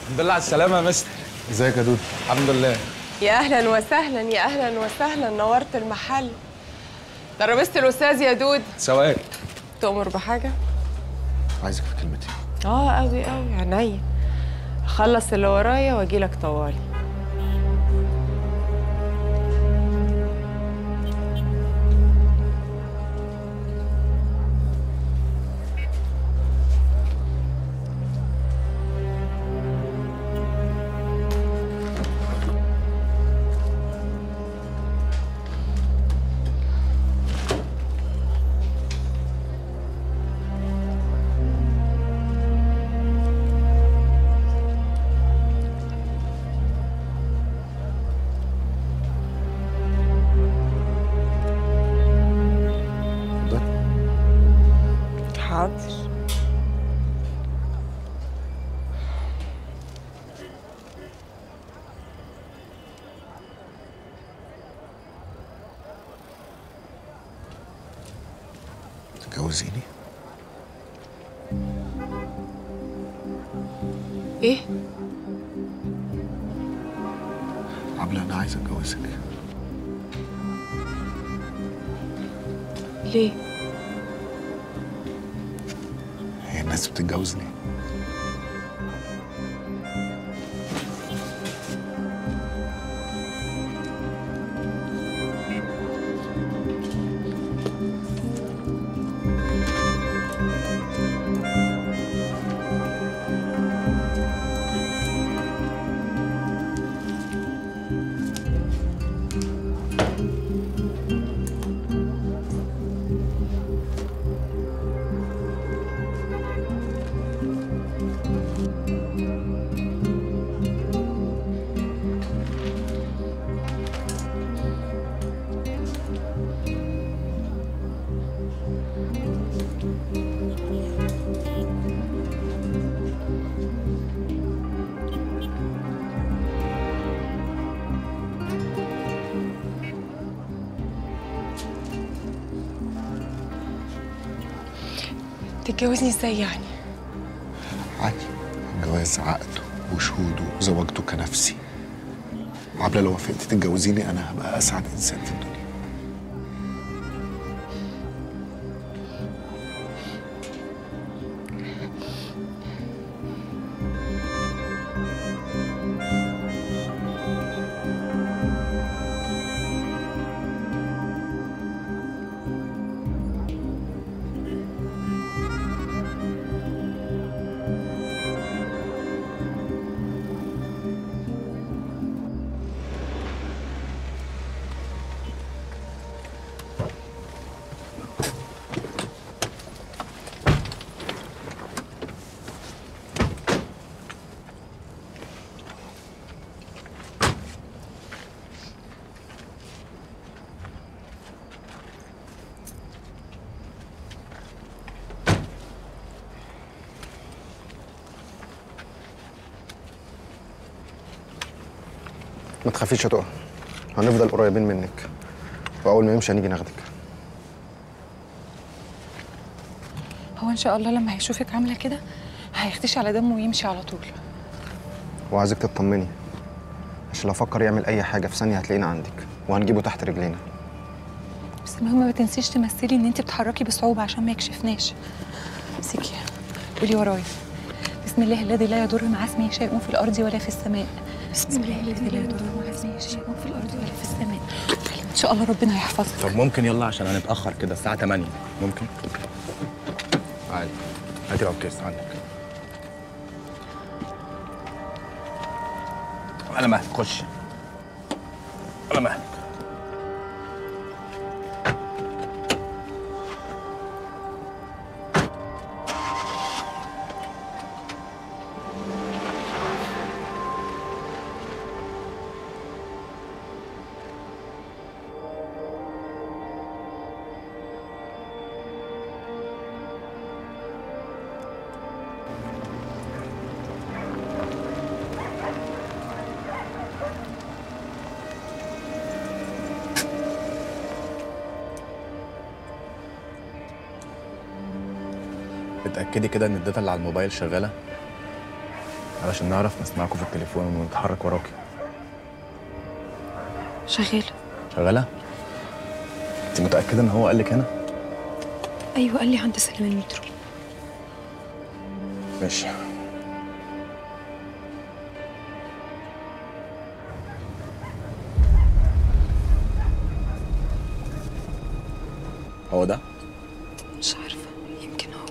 الحمد لله على السلامة يا مستر ازيك يا دود الحمد لله يا اهلا وسهلا يا اهلا وسهلا نورت المحل ترابيزه الاستاذ يا دود سواك تؤمر بحاجه عايزك في كلمتين اه قوي قوي عينيا اخلص اللي ورايا واجي لك طوالي حاضر تتجوزيني ايه عبلة انا عايز اتجوزك ليه هي الناس بتتجوزني تتجوزني ازاي يعني عادي جواز عقد وشهود وزواجته كنفسي عبلة لو وافقتي تتجوزيني انا هبقى اسعد انسان في الدنيا ما تخافيش يا تقى هنفضل قريبين منك واول ما يمشي هنيجي ناخدك هو ان شاء الله لما هيشوفك عامله كده هيختشي على دمه ويمشي على طول وعايزك تطمني عشان لو فكر يعمل اي حاجه في ثانيه هتلاقينا عندك وهنجيبه تحت رجلينا بس المهم ما تنسيش تمثلي ان انت بتتحركي بصعوبه عشان ما يكشفناش امسكي قولي ورايا بسم الله الذي لا يضر مع اسمه شيء في الارض ولا في السماء بسم الله الذي لا يضر مع اسمه شيء في الارض ولا في السماء ان شاء الله ربنا هيحفظك طب ممكن يلا عشان هنتأخر كده الساعة 8 ممكن؟ عادي هاتي لو كيس عندك على مهلك خش على مهلك اتأكدي كده ان الداتا اللي على الموبايل شغالة علشان نعرف نسمعكم في التليفون ونتحرك وراكي شغاله شغالة؟ انت متأكدة ان هو قال لك هنا؟ ايوه قال لي عند سلام المترو ماشي هو ده؟ مش عارفه يمكن هو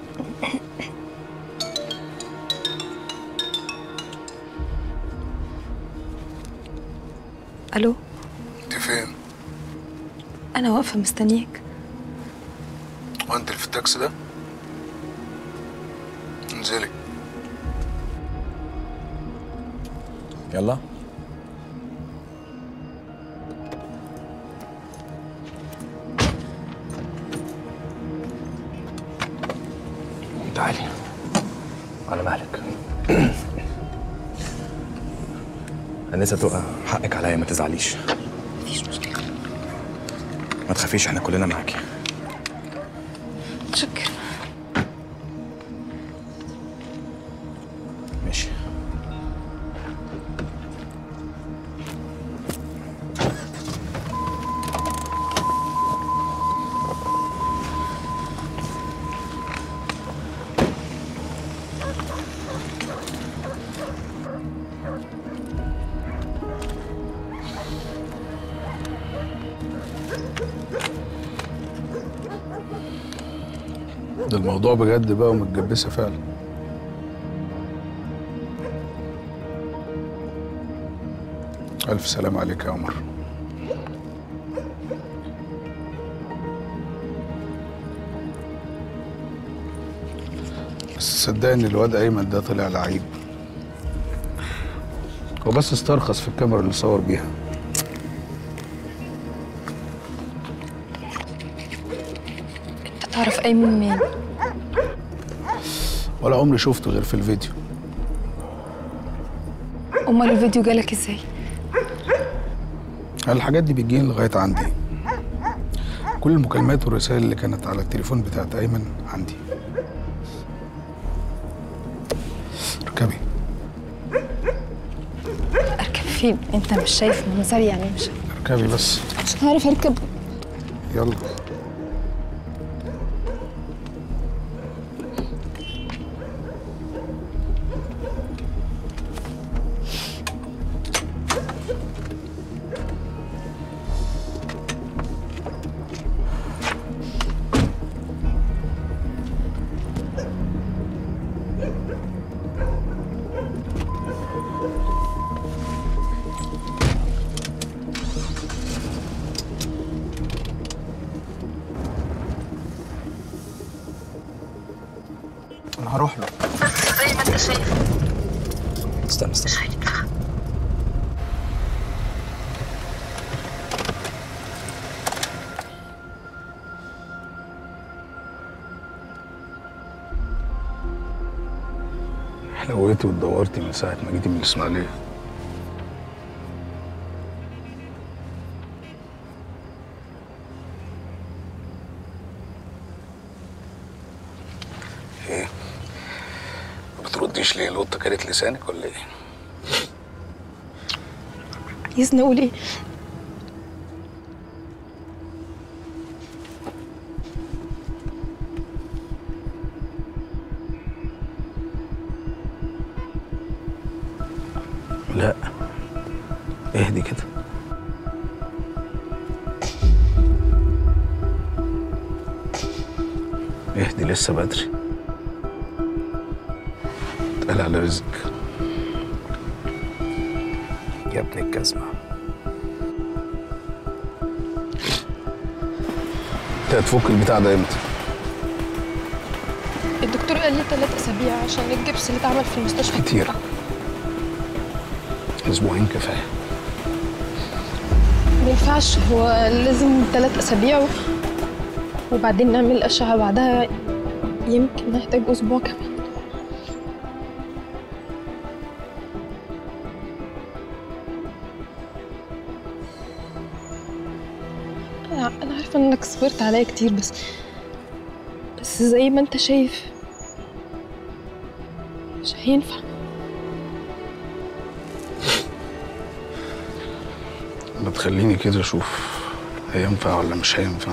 الو انت فين؟ انا واقفه مستنياك وانت اللي في التاكسي ده؟ انزلي يلا تعالي على مهلك أنسة تقى حقك عليا ما تزعليش مفيش مشكله ما تخافيش احنا كلنا معاكي شكرا ماشي ده الموضوع بجد بقى ومتجبسه فعلا ألف سلام عليك يا عمر بس صدقني الواد أيمن ده طلع لعيب هو بس استرخص في الكاميرا اللي صور بيها انت تعرف ايمن مين ولا عمري شفته غير في الفيديو امال الفيديو جالك ازاي الحاجات دي بتجيني لغاية عندي كل المكالمات والرسائل اللي كانت على التليفون بتاعت أيمن عندي اركبي اركب فين انت مش شايف منظري يعني مش اركبي بس مش هعرف اركب يلا انا هروح له استنى استنى حلويتي ودورتي من ساعة ما جيتي من الإسماعيلية ايه ما بترديش ليه القطة كانت لسانك ولا ايه؟ عايزني اقول ايه لا اهدي كده اهدي لسه بدري اتقل على رزقك يا ابن الجزمة انت هتفك البتاع ده امتى؟ الدكتور قال لي ثلاث اسابيع عشان الجبس اللي اتعمل في المستشفى كتير اسبوعين كفايه ما ينفعش هو لازم ثلاث اسابيع و... وبعدين نعمل اشعه بعدها يمكن نحتاج اسبوع كمان أنا- انا عارفه انك صبرت عليا كتير بس بس زي ما انت شايف مش هينفع ما تخليني كده اشوف هينفع ولا مش هينفع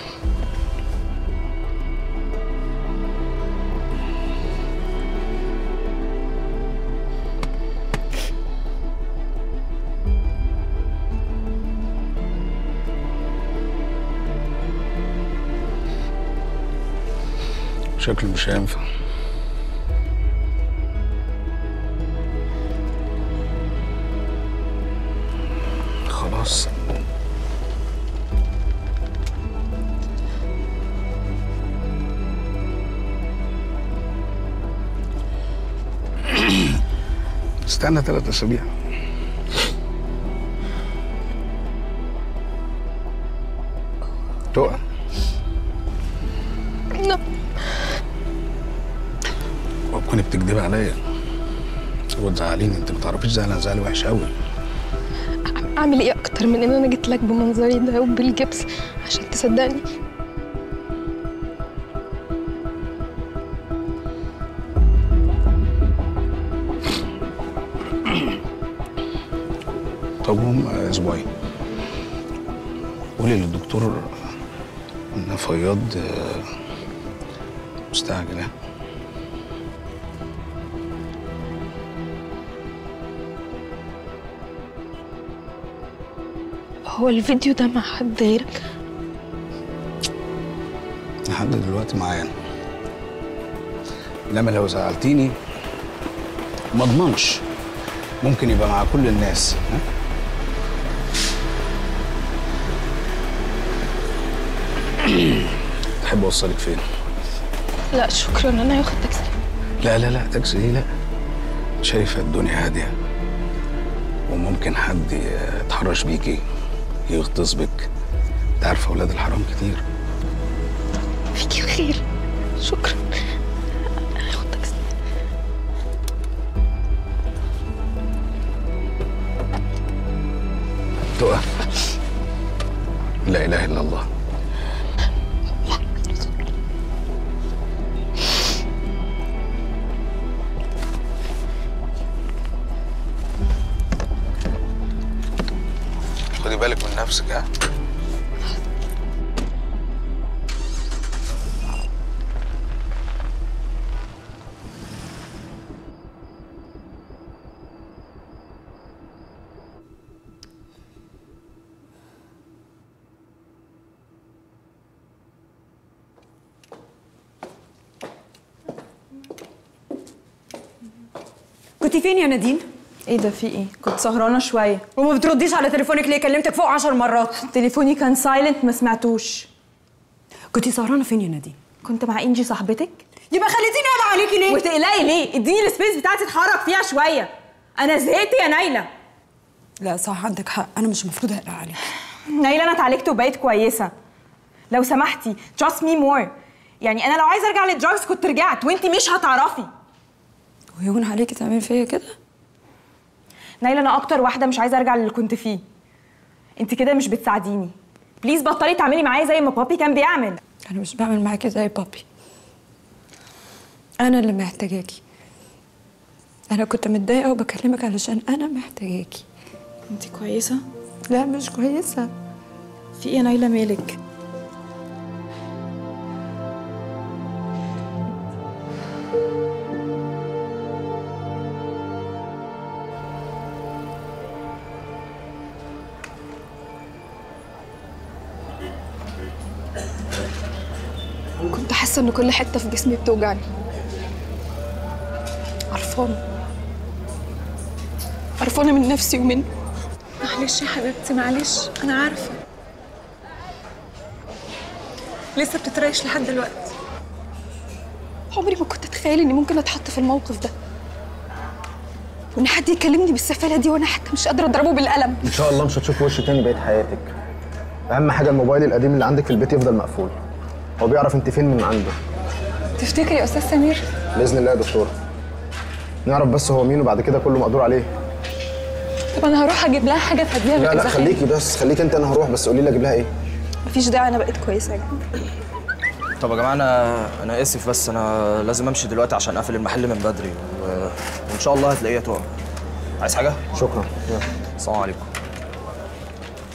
شكله مش هينفع خلاص استنى ثلاث اسابيع تقع وتكوني بتكدبي عليا وتزعليني انت ما تعرفيش زعل زعل وحش قوي اعمل ايه اكتر من ان انا جيت لك بمنظري ده وبالجبس عشان تصدقني طب هم اسبوعين قولي للدكتور ان فياض آه، مستعجل يعني هو الفيديو ده مع حد غيرك لحد دلوقتي معايا أنا. انما لو زعلتيني ما اضمنش ممكن يبقى مع كل الناس ها؟ تحب اوصلك فين لا شكرا انا هاخد تاكسي لا لا لا تاكسي ايه لا شايفه الدنيا هاديه وممكن حد يتحرش بيكي يغتص بك انت عارفه اولاد الحرام كتير فيكي الخير شكرا هاخد تاكسي تقى لا اله الا الله خدي بالك من نفسك ها كنت فين يا نادين؟ ايه ده في ايه؟ كنت سهرانة شوية وما بترديش على تليفونك ليه؟ كلمتك فوق عشر مرات تليفوني كان سايلنت ما سمعتوش كنت سهرانة فين يا نادين؟ كنت مع انجي صاحبتك يبقى خليتيني اقلق عليكي ليه؟ وتقلقي ليه؟ اديني السبيس بتاعتي اتحرك فيها شوية انا زهقت يا نايلة لا صح عندك حق انا مش المفروض اقلق عليك نايلة انا اتعالجت وبقيت كويسة لو سمحتي trust me more يعني انا لو عايزة ارجع للدراجز كنت رجعت وانتي مش هتعرفي ويهون عليكي تعملي فيا كده؟ نايلة انا اكتر واحدة مش عايزة ارجع للي كنت فيه انت كده مش بتساعديني بليز بطلي تعملي معايا زي ما بابي كان بيعمل انا مش بعمل معاكي زي بابي انا اللي محتاجاكي انا كنت متضايقه وبكلمك علشان انا محتاجاكي انت كويسة؟ لا مش كويسه في ايه يا نايلة مالك؟ كنت حاسه ان كل حته في جسمي بتوجعني قرفانه قرفانه من نفسي ومنه معلش يا حبيبتي معلش انا عارفه لسه بتتريش لحد دلوقتي عمري ما كنت اتخيل اني ممكن اتحط في الموقف ده وان حد يكلمني بالسفاله دي وانا حتى مش قادره اضربه بالقلم ان شاء الله مش هتشوف وش تاني بقيت حياتك اهم حاجه الموبايل القديم اللي عندك في البيت يفضل مقفول هو بيعرف انت فين من عنده تفتكري يا استاذ سمير باذن الله يا دكتور نعرف بس هو مين وبعد كده كله مقدور عليه طب انا هروح اجيب لها حاجه تهديها لا لا بالإزاخ. خليكي بس خليكي انت انا هروح بس قولي لي اجيب لها ايه مفيش داعي انا بقيت كويسه يا جماعه طب يا جماعه انا انا اسف بس انا لازم امشي دلوقتي عشان اقفل المحل من بدري و... وان شاء الله هتلاقيها تقع عايز حاجه شكرا يلا. السلام عليكم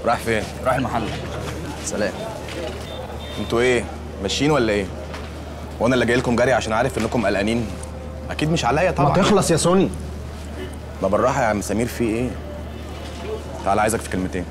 رايح فين؟ رايح المحل سلام انتوا ايه؟ ماشيين ولا ايه؟ وانا اللي جاي لكم جري عشان عارف انكم قلقانين اكيد مش عليا طبعا ما تخلص يا سوني ما بالراحه يا عم سمير في ايه؟ تعال عايزك في كلمتين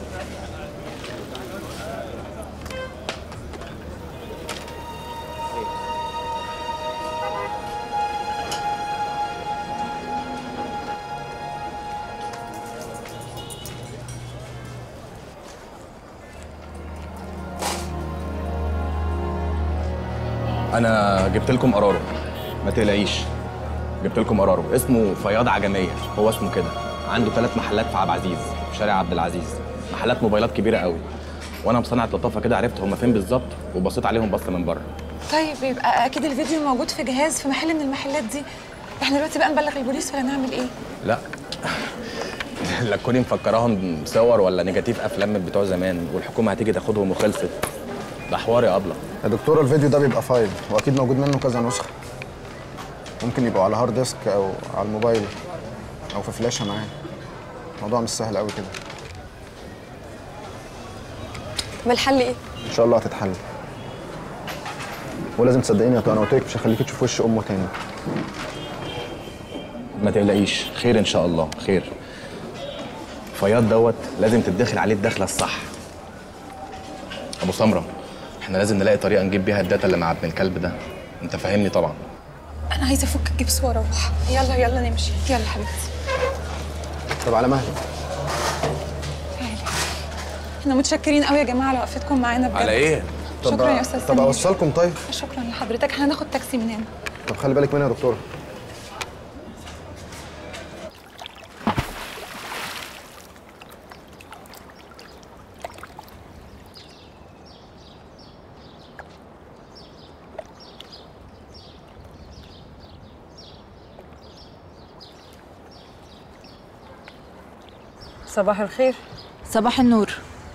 انا جبت لكم قراره ما تقلقيش جبت لكم قراره اسمه فياض عجميه هو اسمه كده عنده ثلاث محلات في عبد العزيز في شارع عبد العزيز محلات موبايلات كبيره قوي وانا بصنعه لطافه كده عرفت هم فين بالظبط وبصيت عليهم بصه من بره طيب يبقى اكيد الفيديو موجود في جهاز في محل من المحلات دي احنا دلوقتي بقى نبلغ البوليس ولا نعمل ايه لا لا تكوني مفكراهم صور ولا نيجاتيف افلام من بتوع زمان والحكومه هتيجي تاخدهم وخلصت ده حوار يا ابله يا دكتوره الفيديو ده بيبقى فايل واكيد موجود منه كذا نسخه ممكن يبقوا على هارد ديسك او على الموبايل او في فلاشه معاه الموضوع مش سهل قوي كده ما الحل ايه؟ ان شاء الله هتتحل ولازم تصدقيني يا طه انا قلت لك مش هخليكي تشوف وش امه تاني ما تقلقيش خير ان شاء الله خير فياض دوت لازم تتدخل عليه الدخله الصح ابو سمره احنا لازم نلاقي طريقه نجيب بيها الداتا اللي مع ابن الكلب ده انت فاهمني طبعا انا عايزه افك الجبس واروح يلا يلا نمشي يلا حبيبتي طب على مهلك احنا متشكرين قوي يا جماعه على وقفتكم معانا بجد على ايه شكرا يا استاذ طب سمير اوصلكم طيب شكرا لحضرتك احنا هناخد تاكسي من هنا طب خلي بالك منها يا دكتوره صباح الخير صباح النور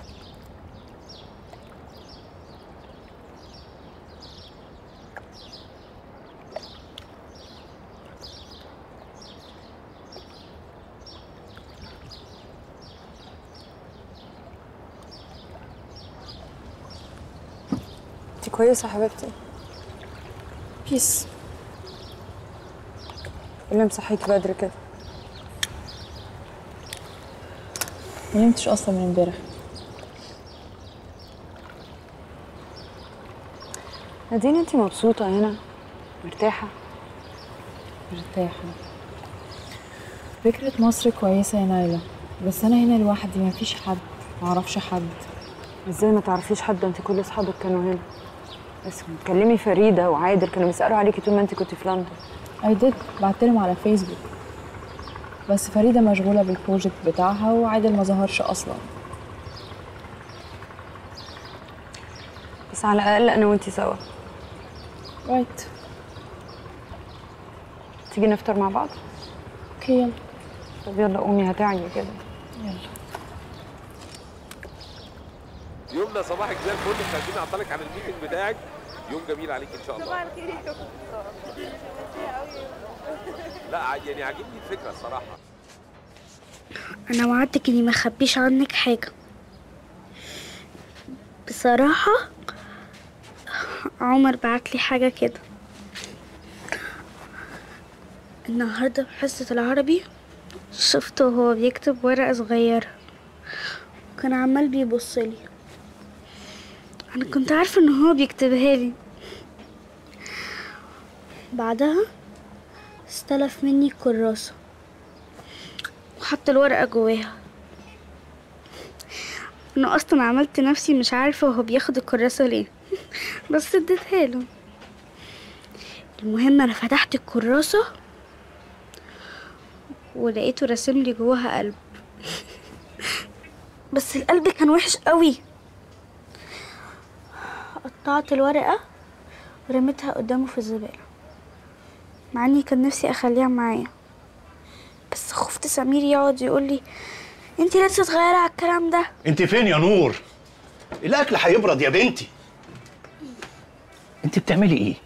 انت كويسه يا حبيبتي بيس إيه اللي مصحيكي بدري كده ما نمتش اصلا من امبارح نادين انت مبسوطه هنا مرتاحه مرتاحه فكرة مصر كويسة يا نايلة بس أنا هنا لوحدي مفيش حد معرفش حد ازاي ما تعرفيش حد انت كل اصحابك كانوا هنا بس تكلمي فريدة وعادل كانوا بيسألوا عليكي طول ما انت كنت في لندن اي ديد بعتلهم على فيسبوك بس فريدة مشغولة بالبروجكت بتاعها وعادل ما ظهرش أصلا بس على الأقل أنا وانتي سوا رايت تيجي نفطر مع بعض اوكي يلا طب يلا قومي هتعيي كده يلا يومنا صباحك زي الفل مش عايزين نعطلك عن الميتنج بتاعك يوم جميل عليك ان شاء الله صباح الخير يا دكتور لا ع- يعني عاجبني الفكره الصراحه انا وعدتك اني ما اخبيش عنك حاجه بصراحه عمر بعت لي حاجه كده النهارده في حصه العربي شفته وهو بيكتب ورقه صغيره وكان عمال بيبص لي انا كنت عارفه ان هو بيكتبها لي بعدها استلف مني الكراسه وحط الورقة جواها أنا أصلا عملت نفسي مش عارفة وهو بياخد الكراسة ليه بس اديتها له المهم أنا فتحت الكراسة ولقيته راسم لي جواها قلب بس القلب كان وحش قوي قطعت الورقة ورميتها قدامه في الزبالة مع اني كان نفسي اخليها معايا بس خفت سمير يقعد يقول لي انت لسه صغيره على الكلام ده انت فين يا نور الاكل هيبرد يا بنتي انت بتعملي ايه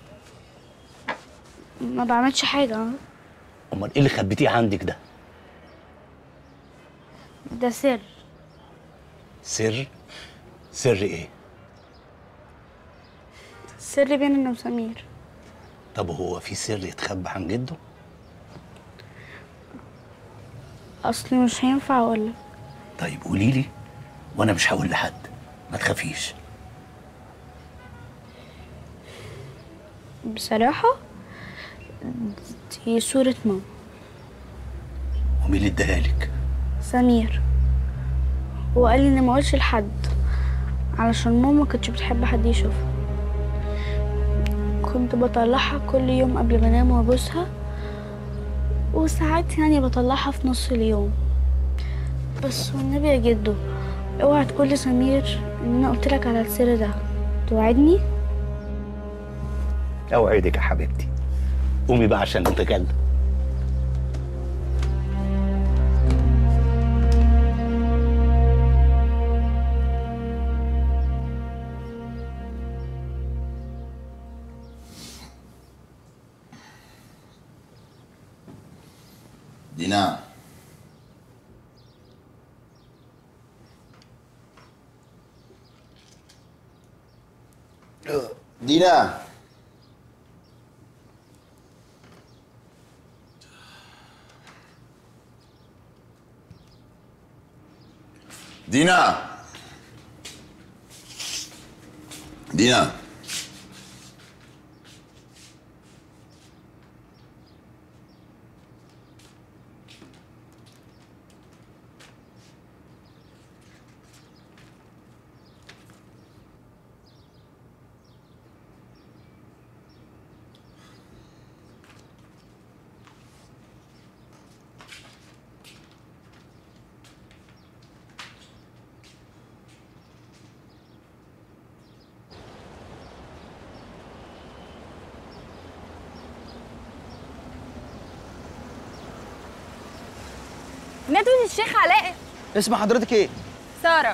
ما بعملش حاجه امال ايه اللي خبيتيه عندك ده ده سر سر سر ايه السر بيننا انا وسمير طب هو في سر يتخبى عن جده اصلي مش هينفع اقولك طيب قولي لي وانا مش هقول لحد ما تخافيش بصراحة دي صورة ماما ومين اللي اداها لك سمير وقال لي اني ما اقولش لحد علشان ماما كانتش بتحب حد يشوفها كنت بطلعها كل يوم قبل ما انام وابوسها وساعات يعني بطلعها في نص اليوم بس والنبي يا جدو اوعى تقول لسمير ان انا قلت لك على السر ده توعدني اوعدك يا حبيبتي قومي بقى عشان نتكلم دينا دينا دينا دينا ندوة الشيخ علاء اسم حضرتك ايه؟ سارة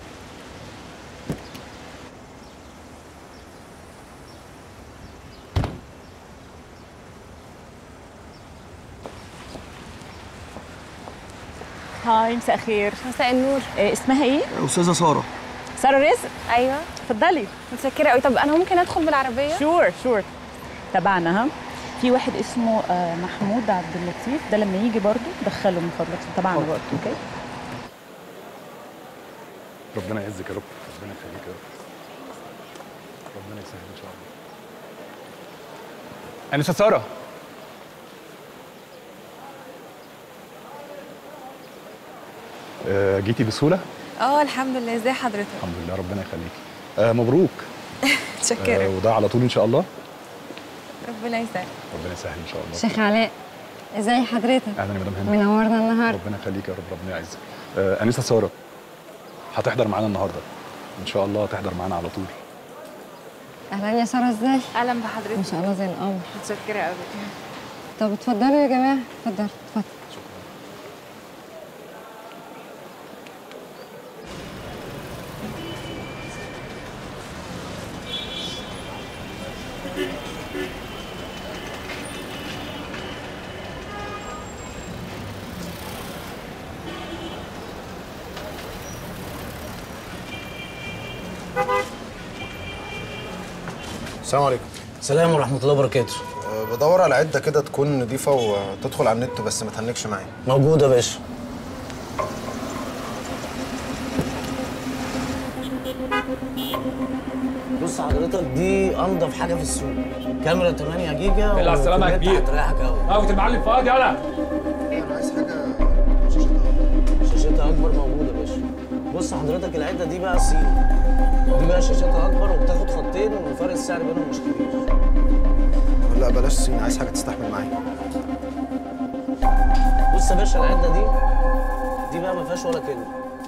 هاي مساء الخير مساء النور إيه اسمها ايه؟ استاذه ساره ساره رزق ايوه اتفضلي متشكرة قوي طب انا ممكن ادخل بالعربية؟ شور شور تبعنا ها في واحد اسمه آه، محمود عبد اللطيف ده لما يجي برضو دخله من فضلك تبعنا برضو اوكي ربنا يعزك يا رب ربنا يخليك يا رب ربنا يسهل ان شاء الله انسه ساره آه، جيتي بسهوله اه الحمد لله ازي حضرتك الحمد لله ربنا يخليكي آه مبروك متشكرة آه وده على طول ان شاء الله ربنا يسعدك ربنا يسهل ان شاء الله شيخ علاء ازي حضرتك اهلا يا مدام هند منورنا النهارده ربنا يخليك يا رب ربنا يعزك آه انسه ساره هتحضر معانا النهارده ان شاء الله هتحضر معانا على طول اهلا يا ساره ازاي اهلا بحضرتك ما شاء الله زي القمر متشكرة قوي طب اتفضلوا يا جماعه اتفضل اتفضل السلام عليكم السلام ورحمه الله وبركاته أه بدور على عده كده تكون نظيفه وتدخل على النت بس ما تهنكش معايا موجوده يا باشا بص حضرتك دي انضف حاجه في السوق كاميرا 8 جيجا يلا على السلامة يا وكلها كبير. هتريحك قوي وقفة المعلم فؤاد يلا انا عايز حاجه شاشتها اكبر موجوده يا باشا بص حضرتك العده دي بقى صين دي بقى شاشتها اكبر وبتاخد خطين وفرق السعر بينهم مش كبير لا بلاش صين عايز حاجه تستحمل معايا بص يا باشا العده دي دي بقى ما فيهاش ولا كلمه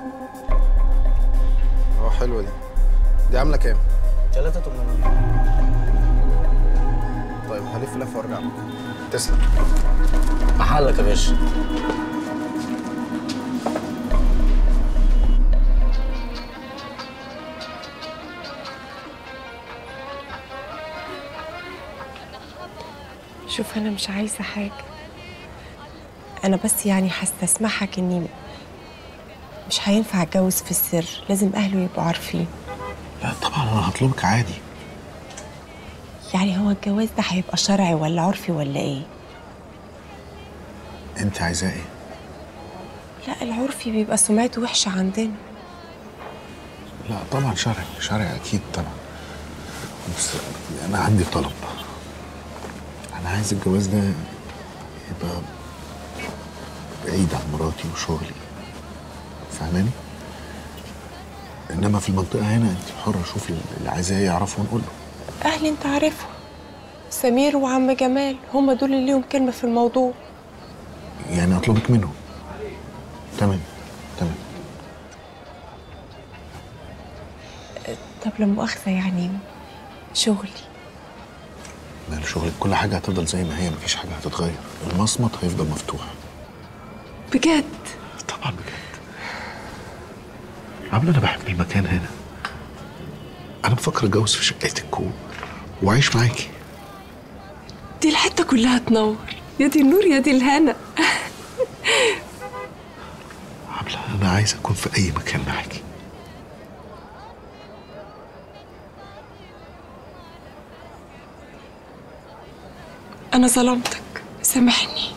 اه حلوه دي دي عامله كام 3 800 طيب هلف لفه وارجع لك تسلم محلك يا باشا شوف انا مش عايزة حاجة انا بس يعني هستسمحك اني مش هينفع اتجوز في السر لازم اهله يبقوا عارفين لا طبعا انا هطلبك عادي يعني هو الجواز ده هيبقى شرعي ولا عرفي ولا ايه انت عايزاه ايه لا العرفي بيبقى سمعته وحشه عندنا لا طبعا شرعي شرعي اكيد طبعا بس انا عندي طلب انا عايز الجواز ده يبقى بعيد عن مراتي وشغلي فاهماني انما في المنطقه هنا انت حره شوفي اللي عايزاه يعرفه ونقول له اهلي انت عارفهم سمير وعم جمال هما دول اللي ليهم كلمه في الموضوع يعني اطلبك منهم تمام تمام طب لا مؤاخذه يعني شغلي مال شغلك كل حاجه هتفضل زي ما هي مفيش حاجه هتتغير المصمت هيفضل مفتوح بجد طبعا بجد عامله انا بحب المكان هنا انا بفكر اتجوز في شقتك و... واعيش معاكي دي الحته كلها تنور يا دي النور يا دي الهنا عامله انا عايز اكون في اي مكان معاكي انا ظلمتك سامحني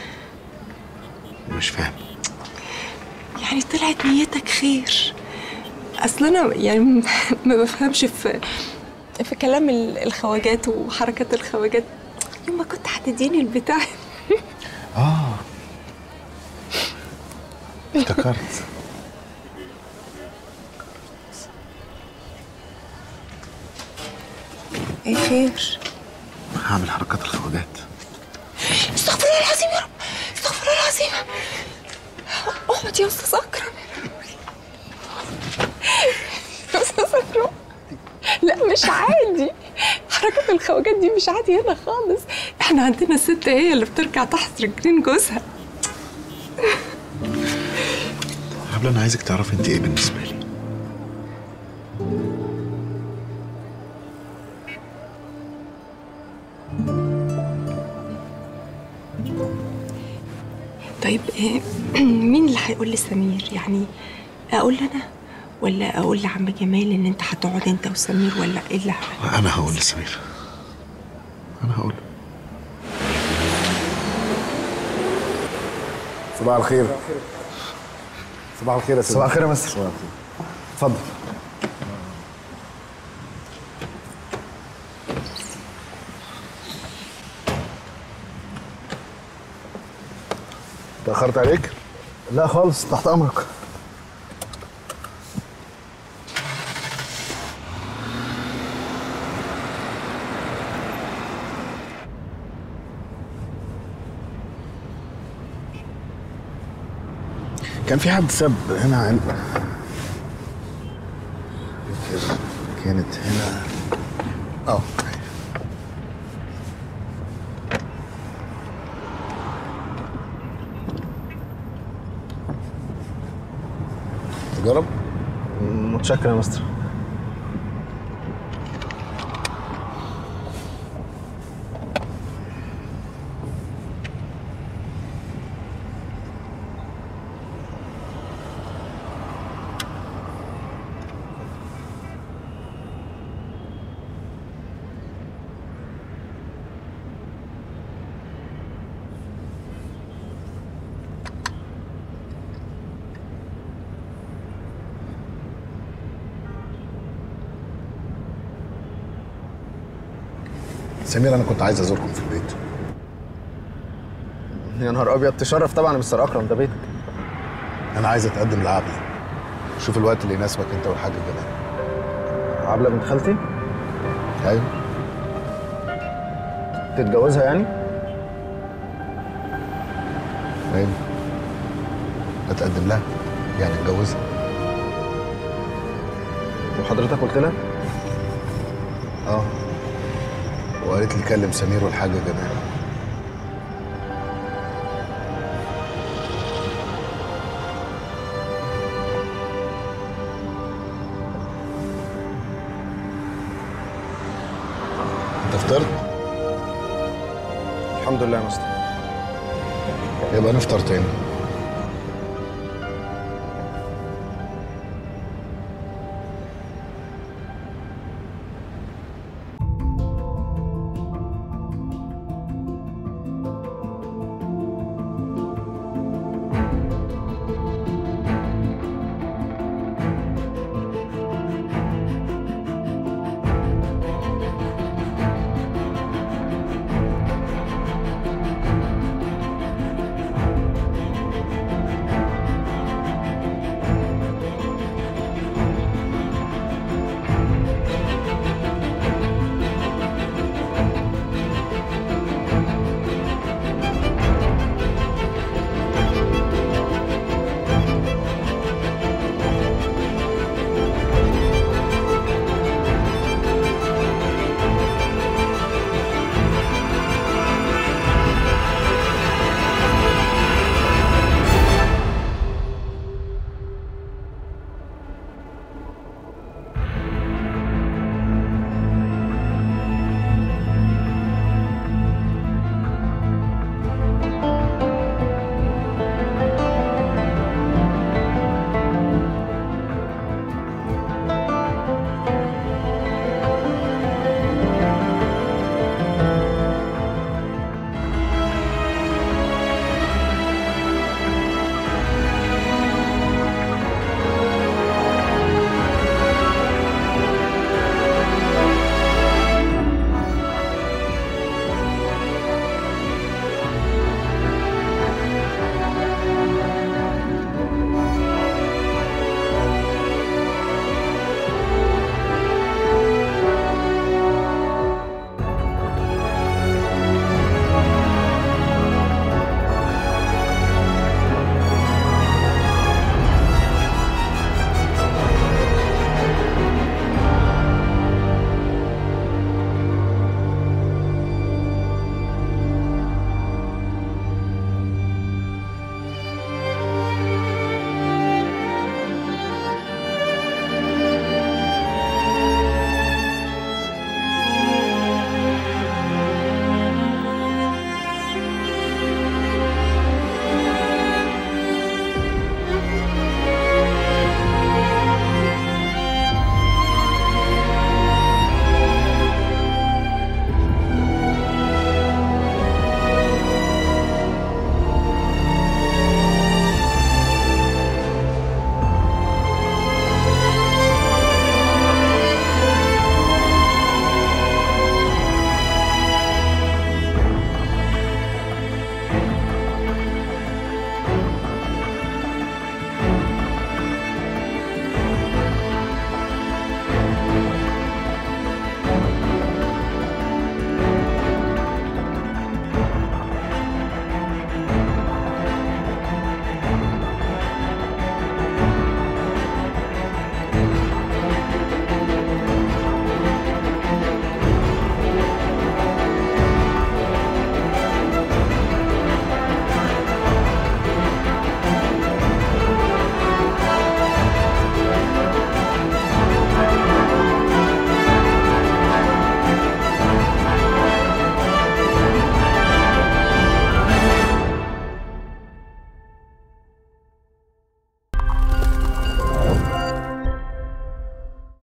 مش فاهم يعني طلعت نيتك خير اصل انا يعني ما بفهمش في في كلام ال- الخواجات وحركات الخواجات يوم ما كنت هتديني البتاع اه افتكرت ايه خير هعمل حركات الخواجات استغفر الله العظيم يا رب استغفر الله العظيم احمد يا استاذ اكرم يا استاذ اكرم لا مش عادي حركات الخواجات دي مش عادي هنا خالص احنا عندنا الست هي اللي بتركع تحت رجلين جوزها قبل انا عايزك تعرفي انت ايه بالنسبه لي طيب إيه مين اللي هيقول لسمير يعني اقول له انا ولا اقول لعم جمال ان انت هتقعد انت وسمير ولا ايه اللي ه- انا هقول لسمير انا هقول صباح الخير صباح الخير يا سيدي صباح الخير يا مستر. صباح الخير اتفضل تأخرت عليك؟ لا خالص تحت امرك كان في حد ساب هنا علبة كده كانت هنا اه تجرب متشكر يا مستر سمير انا كنت عايز ازوركم في البيت يا نهار ابيض تشرف طبعا يا مستر اكرم ده بيتك انا عايز اتقدم لعبلة شوف الوقت اللي يناسبك انت والحاج جمال عبلة بنت خالتي ايوه تتجوزها يعني ايوه اتقدم لها يعني اتجوزها وحضرتك قلت لها اه وقالت لي كلم سمير والحاجة جمال انت فطرت؟ الحمد لله يا مستر يبقى نفطر تاني